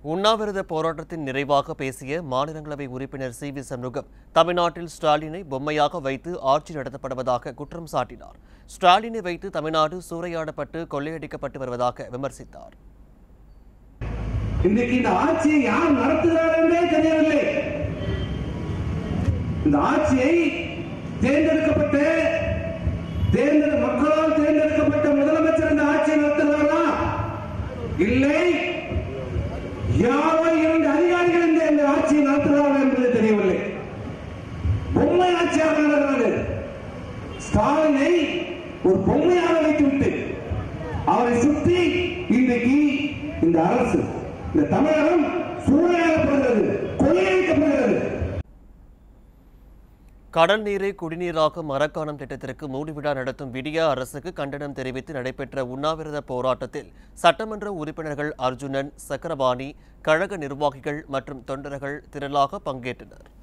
உண்ணாவிரத போராட்டத்தின் நிறைவாக பேசிய மாநிலங்களவை உறுப்பினர் சி வி சண்முகம் தமிழ்நாட்டில் ஸ்டாலினை பொம்மையாக வைத்து ஆட்சி நடத்தப்படுவதாக குற்றம் சாட்டினார் ஸ்டாலினை வைத்து தமிழ்நாடு சூறையாடப்பட்டு கொள்ளையடிக்கப்பட்டு வருவதாக விமர்சித்தார் இன்றைக்கு இந்த ஆட்சியை யார் நடத்துகிறார் என்றே தெரியவில்லை இந்த ஆட்சியை தேர்ந்தெடுக்கப்பட்ட தேர்ந்தெடு மக்களால் தேர்ந்தெடுக்கப்பட்ட முதலமைச்சர் இந்த ஆட்சியை நடத்துகிறாரா இல்லை யாரோ இரண்டு அதிகாரிகள் இந்த இந்த ஆட்சியை நடத்துகிறார்கள் என்பது தெரியவில்லை பொம்மை ஆட்சியாக நடக்கிறது ஸ்டாலினை ஒரு பொம்மையாக வைத்துவிட்டு அவரை சுற்றி இன்றைக்கு இந்த அரசு இந்த தமிழகம் சூறையாடப்படுகிறது கொள்ளையடிக்கப்படுகிறது கடல் நீரை குடிநீராக மரக்காணம் திட்டத்திற்கு மூடுவிழா நடத்தும் விடியா அரசுக்கு கண்டனம் தெரிவித்து நடைபெற்ற உண்ணாவிரத போராட்டத்தில் சட்டமன்ற உறுப்பினர்கள் அர்ஜுனன் சக்கரபாணி கழக நிர்வாகிகள் மற்றும் தொண்டர்கள் திரளாக பங்கேற்றனர்